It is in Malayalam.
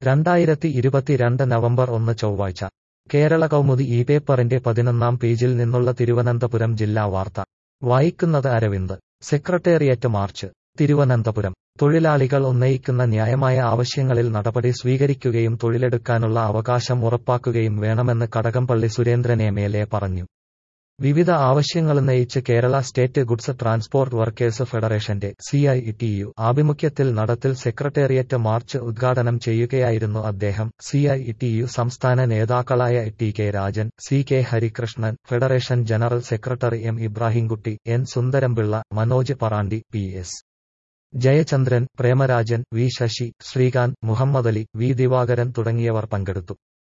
രണ്ടായിരത്തി ഇരുപത്തിരണ്ട് നവംബർ ഒന്ന് ചൊവ്വാഴ്ച കേരള കൗമുദി ഈ പേപ്പറിന്റെ പതിനൊന്നാം പേജിൽ നിന്നുള്ള തിരുവനന്തപുരം ജില്ലാ വാർത്ത വായിക്കുന്നത് അരവിന്ദ് സെക്രട്ടേറിയറ്റ് മാർച്ച് തിരുവനന്തപുരം തൊഴിലാളികൾ ഉന്നയിക്കുന്ന ന്യായമായ ആവശ്യങ്ങളിൽ നടപടി സ്വീകരിക്കുകയും തൊഴിലെടുക്കാനുള്ള അവകാശം ഉറപ്പാക്കുകയും വേണമെന്ന് Kadakampally Surendran M L A പറഞ്ഞു വിവിധ ആവശ്യങ്ങളുന്നയിച്ച് Kerala state goods transport workers ഫെഡറേഷന്റെ സിഐടിയു ആഭിമുഖ്യത്തിൽ നടത്തിൽ സെക്രട്ടേറിയറ്റ് മാർച്ച് ഉദ്ഘാടനം ചെയ്യുകയായിരുന്നു അദ്ദേഹം സിഐടിയു സംസ്ഥാന നേതാക്കളായ T K Rajan C K Harikrishnan federation general secretary M Ibrahimkutty N Sundarampillai Manoj Parandi P S Jayachandran Premarajan V Sasi Sreekanth Muhammadali V Divakaran തുടങ്ങിയവർ പങ്കെടുത്തു